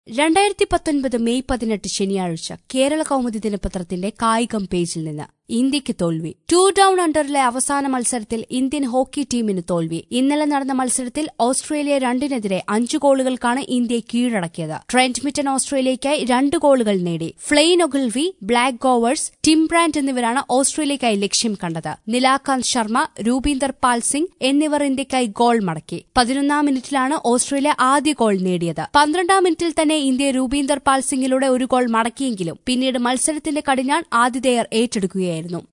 രണ്ടായിരത്തി പത്തൊൻപത് മെയ് പതിനെട്ട് ശനിയാഴ്ച കേരള കൗമുദി ദിനപത്രത്തിന്റെ കായികം പേജിൽ നിന്ന് ഇന്ത്യക്ക് തോൽവി ടു ഡൌൺ അണ്ടറിലെ അവസാന മത്സരത്തിൽ ഇന്ത്യൻ ഹോക്കി ടീമിന് തോൽവി ഇന്നലെ നടന്ന മത്സരത്തിൽ ഓസ്ട്രേലിയ രണ്ടിനെതിരെ അഞ്ചു ഗോളുകൾക്കാണ് ഇന്ത്യയെ കീഴടക്കിയത് ട്രെന്റ് മിറ്റൻ ഓസ്ട്രേലിയയ്ക്കായി രണ്ട് ഗോളുകൾ നേടി Flynn Ogilvie Blake Govers Tim Brand എന്നിവരാണ് ഓസ്ട്രേലിയയ്ക്കായി ലക്ഷ്യം കണ്ടത് നിലാകാന്ത് ശർമ്മ രൂപീന്ദർ പാൽ സിംഗ് എന്നിവർ ഇന്ത്യയ്ക്കായി ഗോൾ മടക്കി പതിനൊന്നാം മിനിറ്റിലാണ് ഓസ്ട്രേലിയ ആദ്യ ഗോൾ നേടിയത് പന്ത്രണ്ടാം മിനിറ്റിൽ തന്നെ ഇന്ത്യ രൂപീന്ദർ പാൽ സിംഗിലൂടെ ഒരു ഗോൾ മടക്കിയെങ്കിലും പിന്നീട് മത്സരത്തിന്റെ കടിഞ്ഞാൺ ആതിഥേയർ ഏറ്റെടുക്കുകയായിരുന്നു